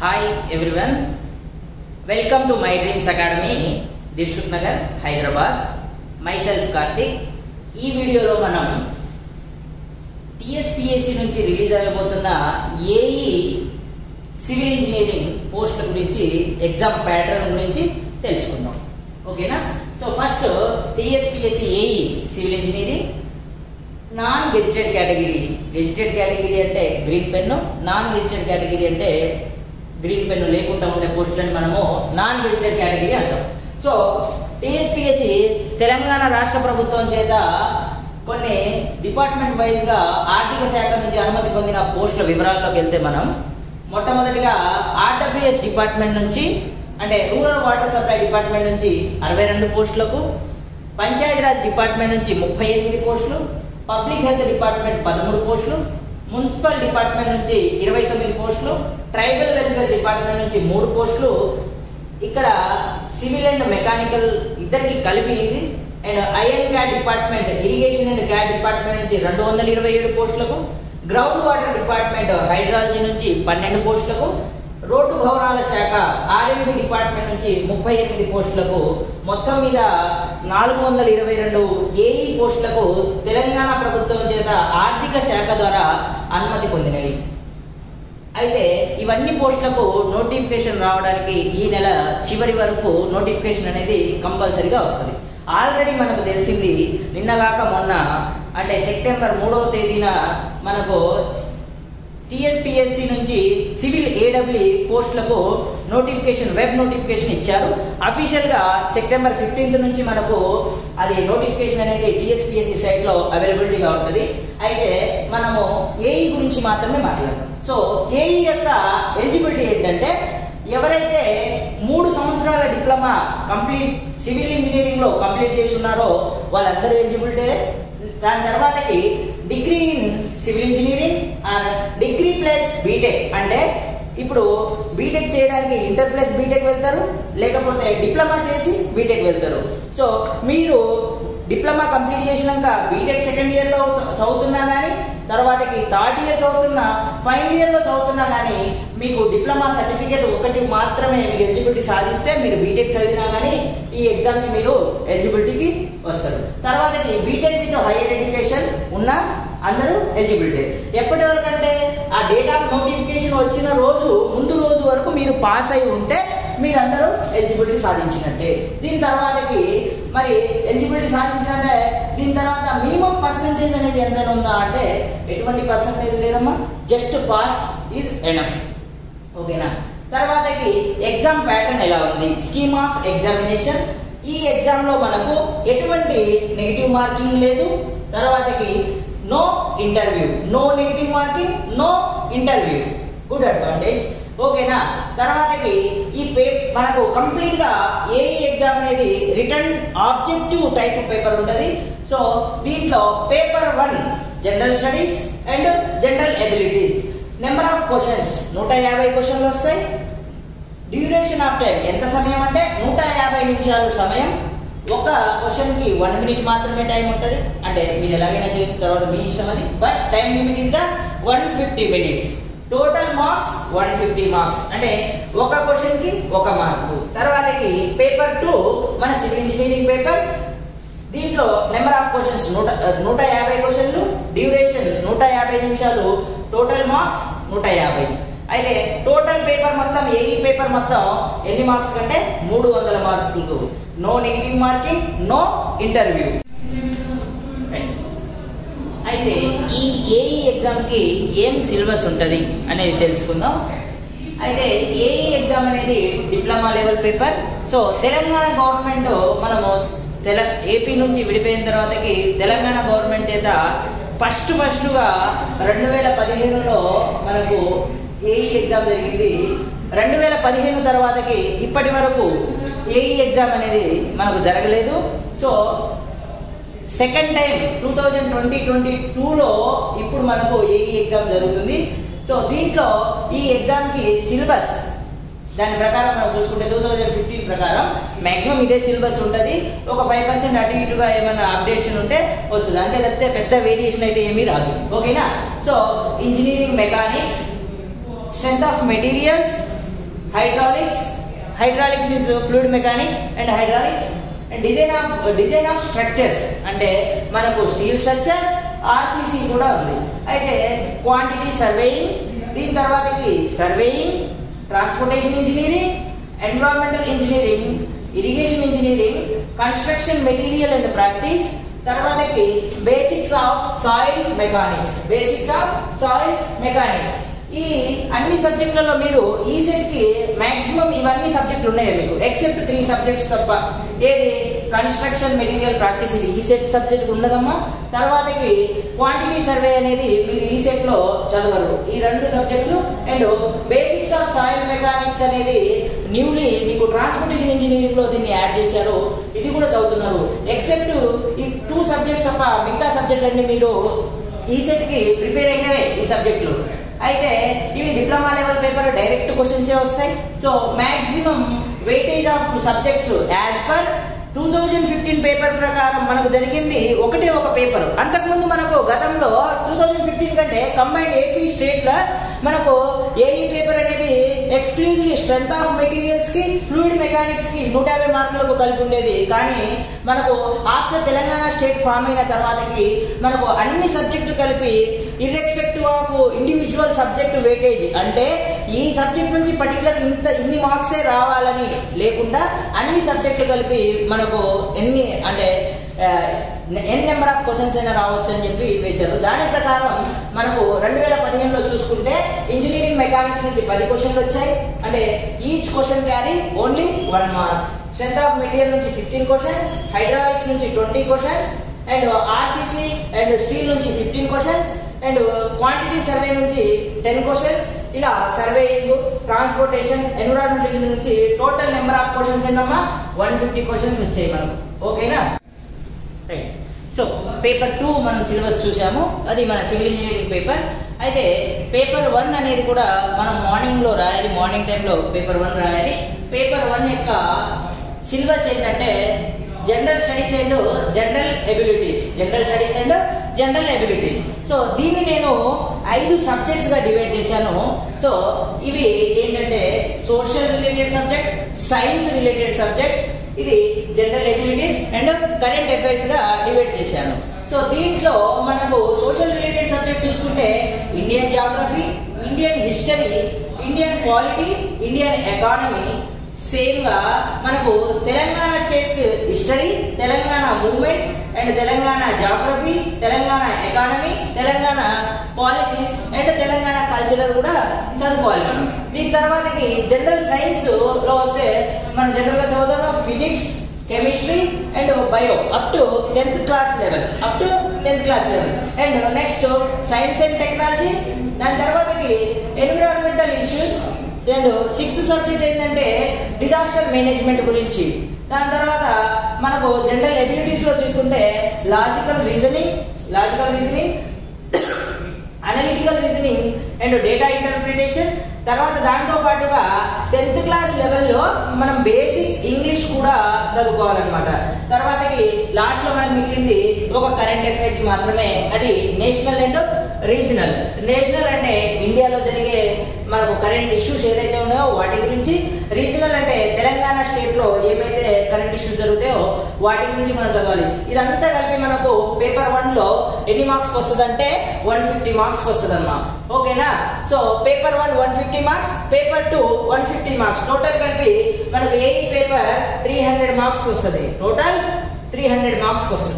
hi everyone welcome to my Dreams Academy Dilsukh Nagar Hyderabad myself Karthik ఈ వీడియోలో మనం టిఎస్పిఎస్సి నుంచి రిలీజ్ అవ్వబోతున్న ఏఈ సివిల్ ఇంజనీరింగ్ పోస్టుల గురించి ఎగ్జామ్ ప్యాటర్న్ గురించి తెలుసుకుందాం ఓకేనా so first TSPSC AE civil engineering non gazetted category gazetted category అంటే green pen non gazetted category అంటే గ్రీన్ పెన్ను లేకుండా ఉండే పోస్టులని మనము నాన్ గెజిటెడ్ కేటగిరీ అంటాం సో టీఎస్పిఎస్సి తెలంగాణ రాష్ట్ర ప్రభుత్వం చేత కొన్ని డిపార్ట్మెంట్ వైజ్గా ఆర్థిక శాఖ నుంచి అనుమతి పొందిన పోస్టుల వివరాల్లోకి వెళ్తే మనం మొట్టమొదటిగా ఆర్డబ్ల్యూఎస్ డిపార్ట్మెంట్ నుంచి అంటే రూరల్ వాటర్ సప్లై డిపార్ట్మెంట్ నుంచి అరవై రెండు పోస్టులకు పంచాయతీరాజ్ డిపార్ట్మెంట్ నుంచి ముప్పై ఎనిమిది పోస్టులు పబ్లిక్ హెల్త్ డిపార్ట్మెంట్ పదమూడు పోస్టులు మున్సిపల్ డిపార్ట్మెంట్ నుంచి ఇరవై తొమ్మిది పోస్టులు ట్రైబల్ వెల్ఫేర్ డిపార్ట్మెంట్ నుంచి మూడు పోస్టులు ఇక్కడ సివిల్ అండ్ మెకానికల్ ఇద్దరికి కలిపి ఇది and I and CAD department irrigation and CAD department నుంచి రెండు వందల ఇరవై ఏడు పోస్టులకు గ్రౌండ్ వాటర్ డిపార్ట్మెంట్ హైడ్రాలజీ నుంచి పన్నెండు పోస్టులకు రోడ్డు భవనాల శాఖ ఆర్ఎండ్బి డిపార్ట్మెంట్ నుంచి ముప్పై ఎనిమిది పోస్టులకు మొత్తం మీద నాలుగు వందల ఇరవై రెండు ఏఈ పోస్టులకు తెలంగాణ ప్రభుత్వం చేత ఆర్థిక శాఖ ద్వారా అనుమతి పొందినవి అయితే ఇవన్నీ పోస్టులకు నోటిఫికేషన్ రావడానికి ఈ నెల చివరి వరకు నోటిఫికేషన్ అనేది కంపల్సరీగా వస్తుంది ఆల్రెడీ మనకు తెలిసింది నిన్నగాక మొన్న అంటే సెప్టెంబర్ మూడవ తేదీన మనకు టిఎస్పిఎస్సి నుంచి సివిల్ ఏడబ్ల్యూ పోస్టులకు నోటిఫికేషన్ వెబ్ నోటిఫికేషన్ ఇచ్చారు అఫీషియల్గా సెప్టెంబర్ ఫిఫ్టీన్త్ నుంచి మనకు అది నోటిఫికేషన్ అనేది టిఎస్పిఎస్సి సైట్లో అవైలబిలిటీగా ఉంటుంది అయితే మనము ఏఈ గురించి మాత్రమే మాట్లాడతాం సో ఏఈ యొక్క ఎలిజిబిలిటీ ఏంటంటే ఎవరైతే మూడు సంవత్సరాల డిప్లొమా కంప్లీట్ సివిల్ ఇంజనీరింగ్లో కంప్లీట్ చేసి ఉన్నారో వాళ్ళందరూ ఎలిజిబిలిటీ దాని తర్వాతకి degree in civil engineering or degree plus BTech అంటే ఇప్పుడు బీటెక్ చేయడానికి ఇంటర్ ప్లస్ బీటెక్ వెళ్తారు లేకపోతే డిప్లొమా చేసి బీటెక్ వెళ్తారు సో మీరు డిప్లొమా కంప్లీట్ చేసినాక బీటెక్ సెకండ్ ఇయర్లో చదువుతున్నా కానీ తర్వాతకి థర్డ్ ఇయర్ చదువుతున్నా ఫైనల్ ఇయర్లో చదువుతున్నా కానీ మీకు డిప్లొమా సర్టిఫికేట్ ఒకటి మాత్రమే మీరు ఎలిజిబిలిటీ సాధిస్తే మీరు బీటెక్ చదివినా కానీ ఈ ఎగ్జామ్కి మీరు ఎలిజిబిలిటీకి వస్తారు తర్వాతకి బీటెక్ విత్ హైయర్ ఎడ్యుకేషన్ ఉన్న అందరూ ఎలిజిబిలిటీ ఎప్పటి వరకు అంటే ఆ డేట్ ఆఫ్ నోటిఫికేషన్ వచ్చిన రోజు ముందు రోజు వరకు మీరు పాస్ అయి ఉంటే మీరందరూ ఎలిజిబిలిటీ సాధించినట్టే దీని తర్వాతకి మరి ఎలిజిబిలిటీ సాధించినట్టే దీని తర్వాత మినిమం పర్సంటేజ్ అనేది ఎంత ఉందా అంటే ఎటువంటి పర్సంటేజ్ లేదమ్మా జస్ట్ పాస్ ఈజ్ ఎనఫ్ ఓకేనా తర్వాతకి ఎగ్జామ్ ప్యాటర్న్ ఎలా ఉంది స్కీమ్ ఆఫ్ ఎగ్జామినేషన్ ఈ ఎగ్జామ్లో మనకు ఎటువంటి నెగిటివ్ మార్కింగ్ లేదు తర్వాతకి no interview no negative marking no interview good advantage ఓకేనా తర్వాతకి ఈ పే మనకు కంప్లీట్గా ఏఈ ఎగ్జామ్ అనేది రిటర్న్ ఆబ్జెక్టివ్ టైప్ పేపర్ ఉంటుంది సో దీంట్లో paper one general studies and general abilities number of questions నూట యాభై క్వశ్చన్లు వస్తాయి డ్యూరేషన్ ఆఫ్ టైం ఎంత సమయం అంటే నూట యాభై నిమిషాలు సమయం ఒక క్వశ్చన్కి వన్ మినిట్ మాత్రమే టైం ఉంటుంది అంటే మీరు ఎలాగైనా చేయొచ్చు తర్వాత మీ ఇష్టం అది but time limit is the one fifty minutes total marks one fifty marks అంటే ఒక క్వశ్చన్కి ఒక మార్కు తర్వాతకి పేపర్ టూ మన సివిల్ ఇంజనీరింగ్ పేపర్ దీంట్లో నెంబర్ ఆఫ్ క్వశ్చన్స్ నూట నూట యాభై క్వశ్చన్లు డ్యూరేషన్ నూట యాభై నిమిషాలు టోటల్ మార్క్స్ నూట యాభై అయితే టోటల్ పేపర్ మొత్తం ఏఈ పేపర్ మొత్తం ఎన్ని మార్క్స్ కంటే మూడు వందల మార్కులు no negative marking no interview అయితే ఈ ఏఈ ఎగ్జామ్కి ఏం సిలబస్ ఉంటుంది అనేది తెలుసుకుందాం అయితే ఏఈ ఎగ్జామ్ అనేది diploma level paper so Telangana government మనము తెల ఏపీ నుంచి విడిపోయిన తర్వాతకి తెలంగాణ గవర్నమెంట్ చేత ఫస్ట్ ఫస్ట్గా రెండు వేల పదిహేనులో మనకు ఏఈ ఎగ్జామ్ జరిగింది రెండు వేల పదిహేను తర్వాతకి ఇప్పటి వరకు ఏఈ ఎగ్జామ్ అనేది మనకు జరగలేదు so second time two thousand twenty twenty టూలో ఇప్పుడు మనకు ఏఈ ఎగ్జామ్ జరుగుతుంది సో దీంట్లో ఈ ఎగ్జామ్కి సిలబస్ దాని ప్రకారం మనం చూసుకుంటే టూ థౌజండ్ ఫిఫ్టీన్ ప్రకారం మ్యాక్సిమం ఇదే సిలబస్ ఉంటుంది ఒక ఫైవ్ పర్సెంట్ అటు ఇటుగా ఏమైనా అప్డేషన్ ఉంటే వస్తుంది అంతే తప్పితే పెద్ద వేరియేషన్ అయితే ఏమీ రాదు ఓకేనా so engineering mechanics strength of materials hydraulics hydraulics means fluid mechanics and hydraulics and design of design of structures అంటే మనకు స్టీల్ స్ట్రక్చర్స్ ఆర్సీసీ కూడా ఉంది అయితే క్వాంటిటీ సర్వేయింగ్ దీని తర్వాతకి surveying transportation engineering environmental engineering irrigation engineering construction material and practice తర్వాతకి basics of soil mechanics basics of soil mechanics ఈ అన్ని సబ్జెక్టులలో మీరు ఈ సెట్ కి మాక్సిమం ఇవన్నీ సబ్జెక్టులు ఉన్నాయి మీకు ఎక్సెప్ట్ త్రీ సబ్జెక్ట్స్ తప్ప ఏది కన్స్ట్రక్షన్ మెటీరియల్ ప్రాక్టీస్ ఇది ఈ సెట్ సబ్జెక్ట్ ఉండదమ్మా తర్వాతకి క్వాంటిటీ సర్వే అనేది మీరు ఈ సెట్ లో చదవరు ఈ రెండు సబ్జెక్టులు and basics of soil mechanics అనేది న్యూలీ మీకు ట్రాన్స్పోర్టేషన్ ఇంజనీరింగ్ లో దీన్ని యాడ్ చేశారు ఇది కూడా చదువుతున్నారు ఎక్సెప్ట్ ఈ టూ సబ్జెక్ట్స్ తప్ప మిగతా సబ్జెక్టులన్నీ మీరు ఈ సెట్ కి ప్రిపేర్ అయినవే ఈ సబ్జెక్టులు అయితే ఇవి diploma level paper direct questions వస్తాయి so maximum weightage of subjects as per two thousand fifteen paper ప్రకారం మనకు జరిగింది ఒకటే ఒక పేపర్ అంతకుముందు మనకు గతంలో టూ థౌజండ్ ఫిఫ్టీన్ కంటే కంబైన్డ్ ఏపీ స్టేట్లో మనకు ఏఈ పేపర్ అనేది ఎక్స్క్లూజివ్లీ స్ట్రెంత్ ఆఫ్ మెటీరియల్స్ కి ఫ్లూయిడ్ మెకానిక్స్ కి నూట యాభై మార్కులకు కలిపి ఉండేది కానీ మనకు ఆఫ్టర్ తెలంగాణ స్టేట్ ఫామ్ అయిన తర్వాతకి మనకు అన్ని సబ్జెక్టులు కలిపి irrespective of individual subject weightage అంటే ఈ సబ్జెక్ట్ నుంచి పర్టికులర్ ఇంత ఇన్ని మార్క్సే రావాలని లేకుండా అన్ని సబ్జెక్టులు కలిపి మనకు ఎన్ని అంటే ఎన్ నెంబర్ ఆఫ్ క్వశ్చన్స్ అయినా రావచ్చు అని చెప్పి వేచారు దాని ప్రకారం మనకు రెండు వేల పదిహేనులో చూసుకుంటే ఇంజనీరింగ్ మెకానిక్స్ నుంచి పది క్వశ్చన్లు వచ్చాయి అంటే each question carry only one mark strength of material నుంచి ఫిఫ్టీన్ క్వశ్చన్స్ హైడ్రాలిక్స్ నుంచి twenty questions and RCC and steel నుంచి fifteen questions and quantity survey నుంచి టెన్ క్వశ్చన్స్ ఇలా సర్వేయింగ్ ట్రాన్స్పోర్టేషన్ ఎన్విరాన్మెంట్ నుంచి టోటల్ నెంబర్ ఆఫ్ క్వశ్చన్స్ ఏంటమ్మా one fifty questions వచ్చాయి మనకు ఓకేనా రైట్ సో పేపర్ టూ మనం సిలబస్ చూసాము అది మన సివిల్ ఇంజనీరింగ్ పేపర్ అయితే పేపర్ వన్ అనేది కూడా మనం మార్నింగ్లో రాయాలి మార్నింగ్ టైంలో పేపర్ వన్ రాయాలి పేపర్ వన్ యొక్క సిలబస్ ఏంటంటే general studies and general abilities general studies and general abilities so దీన్ని నేను ఐదు సబ్జెక్ట్స్గా డివైడ్ చేశాను సో ఇవి ఏంటంటే social related subjects science related subject ఇది general abilities and current affairs గా డివైడ్ చేశాను సో దీంట్లో మనకు సోషల్ రిలేటెడ్ సబ్జెక్ట్ చూసుకుంటే Indian geography Indian history Indian polity Indian economy same గా మనకు Telangana state history Telangana movement and Telangana geography Telangana economy Telangana policies and Telangana cultural కూడా చదువుకోవాలి మనం దీని తర్వాతకి జనరల్ సైన్స్ లో వస్తే మనం జనరల్ గా చదువుతాం physics chemistry and bio up to tenth class level up to tenth class level and next science and technology దాని తర్వాతకి environmental issues and sixth subject ఏంటంటే డిజాస్టర్ మేనేజ్మెంట్ గురించి దాని తర్వాత మనకు జనరల్ ఎబిలిటీస్లో చూసుకుంటే logical reasoning logical reasoning analytical reasoning and data interpretation తర్వాత దాంతో పాటుగా టెన్త్ క్లాస్ లెవెల్లో మనం బేసిక్ ఇంగ్లీష్ కూడా చదువుకోవాలన్నమాట తర్వాతకి లాస్ట్లో మనకు మిగిలింది ఒక కరెంట్ అఫైర్స్ మాత్రమే అది నేషనల్ అండ్ రీజనల్ నేషనల్ అంటే ఇండియాలో జరిగే మనకు కరెంట్ ఇష్యూస్ ఏదైతే ఉన్నాయో వాటి గురించి రీజనల్ అంటే తెలంగాణ స్టేట్లో ఏమైతే కరెంట్ ఇష్యూస్ జరుగుతాయో వాటి గురించి మనం చదవాలి ఇదంతా కలిపి మనకు పేపర్ వన్లో ఎన్ని మార్క్స్కి వస్తుంది అంటే వన్ ఫిఫ్టీ మార్క్స్కి వస్తుంది అమ్మా ఓకేనా so paper one one fifty marks paper two one fifty marks total కలిపి మనకు AE paper three hundred marks వస్తుంది టోటల్ త్రీ హండ్రెడ్ మార్క్స్కి వస్తుంది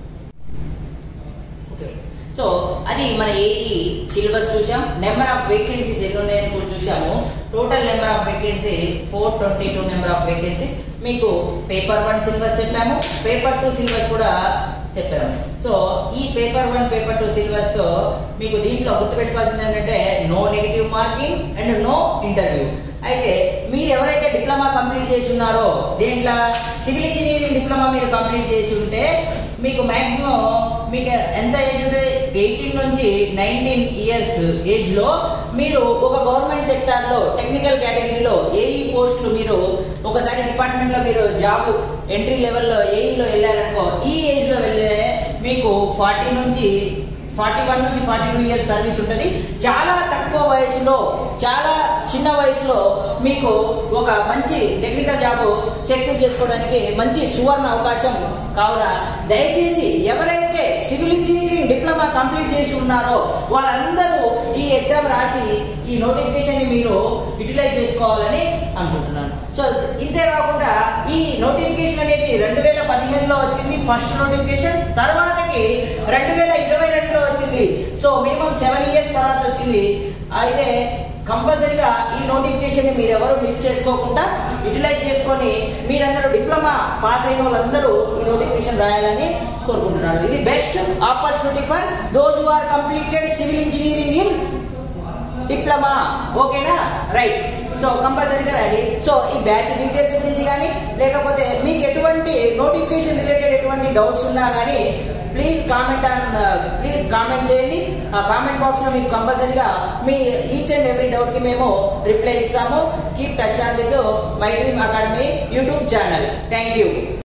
సో అది మన ఏఈ సిలబస్ చూసాం నెంబర్ ఆఫ్ వేకెన్సీస్ ఎన్ని ఉన్నాయని కూడా చూసాము total number of vacancy four twenty two number of vacancies మీకు పేపర్ వన్ సిలబస్ చెప్పాము పేపర్ టూ సిలబస్ కూడా చెప్పాము సో ఈ పేపర్ వన్ పేపర్ టూ సిలబస్తో మీకు దీంట్లో గుర్తుపెట్టుకోవాల్సింది ఏంటంటే no negative marking and no interview అయితే మీరు ఎవరైతే డిప్లొమా కంప్లీట్ చేసి ఉన్నారో దీంట్లో సివిల్ ఇంజనీరింగ్ డిప్లొమా మీరు కంప్లీట్ చేసి ఉంటే మీకు మ్యాక్సిమం మీకు ఎంత ఏజ్ ఉంటుంది ఎయిటీన్ నుంచి నైన్టీన్ ఇయర్స్ ఏజ్లో మీరు ఒక గవర్నమెంట్ సెక్టార్లో టెక్నికల్ కేటగిరీలో ఏఈ పోస్టులు మీరు ఒకసారి డిపార్ట్మెంట్లో మీరు జాబ్ ఎంట్రీ లెవెల్లో ఏఈలో వెళ్ళారనుకో ఈ ఏజ్లో వెళ్ళే మీకు ఫార్టీ నుంచి ఫార్టీ వన్ నుంచి ఫార్టీ టూ ఇయర్స్ సర్వీస్ ఉంటుంది చాలా తక్కువ వయసులో చాలా చిన్న వయసులో మీకు ఒక మంచి టెక్నికల్ జాబ్ సెక్యూర్ చేసుకోవడానికి మంచి సువర్ణ అవకాశం కావున దయచేసి ఎవరైతే సివిల్ ఇంజనీరింగ్ డిప్లొమా కంప్లీట్ చేసి ఉన్నారో వాళ్ళందరూ ఈ ఎగ్జామ్ రాసి ఈ నోటిఫికేషన్ ని మీరు యూటిలైజ్ చేసుకోవాలని అనుకుంటున్నాను సో ఇంతే కాకుండా ఈ నోటిఫికేషన్ అనేది రెండు వేల పదిహేనులో వచ్చింది ఫస్ట్ నోటిఫికేషన్ తర్వాతకి రెండు వేల ఇరవై రెండులో వచ్చింది సో మినిమం సెవెన్ ఇయర్స్ తర్వాత వచ్చింది అయితే కంపల్సరీగా ఈ నోటిఫికేషన్ ని మీరు ఎవరు మిస్ చేసుకోకుండా యూటిలైజ్ చేసుకొని మీరందరూ డిప్లొమా పాస్ అయిన వాళ్ళందరూ ఈ నోటిఫికేషన్ రాయాలని కోరుకుంటున్నాను ఇది best opportunity for those who are completed civil engineering in diploma ఓకేనా రైట్ సో కంపల్సరీగా రండి సో ఈ బ్యాచ్ డీటెయిల్స్ గురించి కానీ లేకపోతే మీకు ఎటువంటి నోటిఫికేషన్ రిలేటెడ్ ఎటువంటి డౌట్స్ ఉన్నా కానీ please comment on please comment చేయండి ఆ కామెంట్ బాక్స్లో మీకు కంపల్సరీగా మీ ఈచ్ అండ్ ఎవ్రీ డౌట్కి మేము రిప్లై ఇస్తాము keep touch on with my Dream Academy YouTube channel thank you